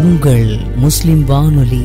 உங்கள் முஸ்லிம் வானொலி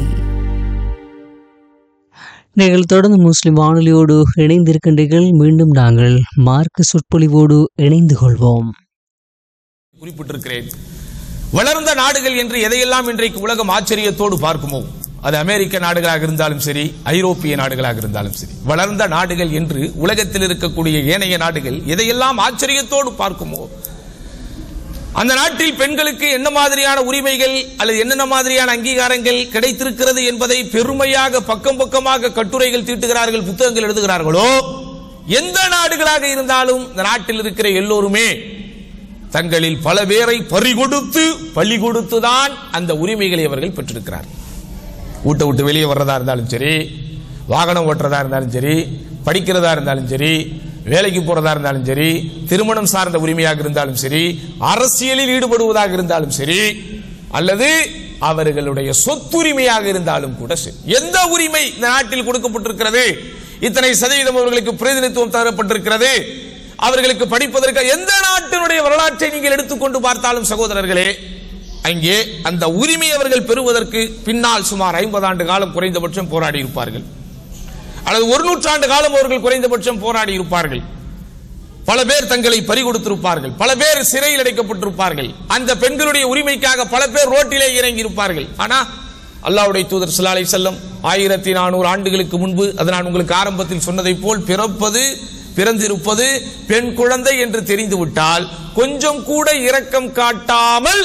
நீங்கள் தொடர்ந்து முஸ்லிம் வானொலியோடு இணைந்திருக்கின்றீர்கள் மீண்டும் நாங்கள் மார்க்க சொற்பொழிவோடு இணைந்து கொள்வோம் குறிப்பிட்டிருக்கிறேன் வளர்ந்த நாடுகள் என்று எதையெல்லாம் இன்றைக்கு உலகம் ஆச்சரியத்தோடு பார்க்குமோ அது அமெரிக்க நாடுகளாக இருந்தாலும் சரி ஐரோப்பிய நாடுகளாக இருந்தாலும் சரி வளர்ந்த நாடுகள் என்று உலகத்தில் இருக்கக்கூடிய ஏனைய நாடுகள் எதையெல்லாம் ஆச்சரியத்தோடு பார்க்குமோ அந்த நாட்டில் பெண்களுக்கு என்ன மாதிரியான உரிமைகள் அல்லது என்னென்ன மாதிரியான அங்கீகாரங்கள் கிடைத்திருக்கிறது என்பதை பெருமையாக பக்கம் பக்கமாக கட்டுரைகள் தீட்டுகிறார்கள் புத்தகங்கள் எழுதுகிறார்களோ எந்த நாடுகளாக இருந்தாலும் இந்த நாட்டில் இருக்கிற எல்லோருமே தங்களில் பல பேரை பறிகொடுத்து பள்ளி கொடுத்துதான் அந்த உரிமைகளை அவர்கள் பெற்றிருக்கிறார்கள் வீட்டை விட்டு வெளியே வர்றதா இருந்தாலும் சரி வாகனம் ஓட்டுறதா இருந்தாலும் சரி படிக்கிறதா இருந்தாலும் சரி வேலைக்கு போறதா இருந்தாலும் சரி திருமணம் சார்ந்த உரிமையாக இருந்தாலும் சரி அரசியலில் ஈடுபடுவதாக இருந்தாலும் சரி அல்லது அவர்களுடைய சொத்துரிமையாக இருந்தாலும் கூட சரி எந்த உரிமை இந்த நாட்டில் கொடுக்கப்பட்டிருக்கிறது இத்தனை சதவீதம் அவர்களுக்கு பிரதிநிதித்துவம் தரப்பட்டிருக்கிறது அவர்களுக்கு படிப்பதற்கு எந்த நாட்டினுடைய வரலாற்றை நீங்கள் எடுத்துக்கொண்டு பார்த்தாலும் சகோதரர்களே அங்கே அந்த உரிமை அவர்கள் பெறுவதற்கு பின்னால் சுமார் ஐம்பது ஆண்டு காலம் குறைந்தபட்சம் போராடி இருப்பார்கள் அல்லது ஒரு நூற்றாண்டு காலம் அவர்கள் குறைந்தபட்சம் போராடி இருப்பார்கள் பல பேர் தங்களை பறிகொடுத்திருப்பார்கள் பல பேர் சிறையில் அடைக்கப்பட்டிருப்பார்கள் அந்த பெண்களுடைய உரிமைக்காக பல பேர் ரோட்டிலே இறங்கி இருப்பார்கள் ஆனா அல்லாவுடைய தூதர் சலாலை செல்லம் ஆயிரத்தி நானூறு ஆண்டுகளுக்கு முன்பு அது நான் உங்களுக்கு ஆரம்பத்தில் சொன்னதை போல் பிறப்பது பிறந்திருப்பது பெண் குழந்தை என்று தெரிந்துவிட்டால் கொஞ்சம் கூட இரக்கம் காட்டாமல்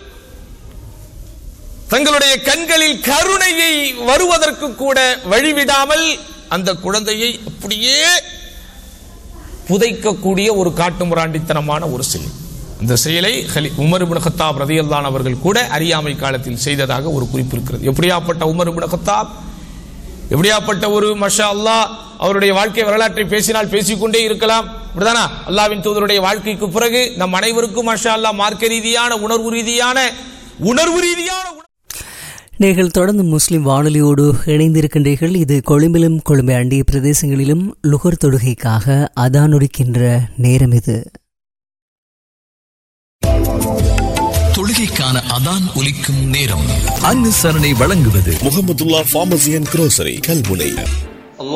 தங்களுடைய கண்களில் கருணையை வருவதற்கு கூட வழிவிடாமல் அந்த குழந்தையை அப்படியே புதைக்கக்கூடிய ஒரு காட்டுமுராண்டித்தனமான ஒரு செயல் அந்த செயலை ஹலி உமர் இப்னு கத்தாப் ரதியல்லான் அவர்கள் கூட அறியாமை காலத்தில் செய்ததாக ஒரு குறிப்பு இருக்கிறது எப்படியாப்பட்ட உமர் இப்னு கத்தாப் எப்படியாப்பட்ட ஒரு மஷா அல்லாஹ் அவருடைய வாழ்க்கை வரலாற்றை பேசினால் பேசிக்கொண்டே இருக்கலாம் இப்படிதானா அல்லாவின் தூதருடைய வாழ்க்கைக்கு பிறகு நம் அனைவருக்கும் மஷா அல்லாஹ் மார்க்க ரீதியான உணர்வு ரீதியான உணர்வு ரீதியான உண- நீங்கள் தொடர்ந்து முஸ்லிம் வானொலியோடு இணைந்திருக்கின்றீர்கள் இது கொழும்பிலும் கொழும்பை அண்டிய பிரதேசங்களிலும் லுகர் தொடுகைக்காக அதானொடுக்கின்ற நேரம் இது தொழுகைக்கான அதான் ஒலிக்கும் நேரம் அனுசரணை வழங்குவது Mohamedullah pharmacy and grocery Kalmunai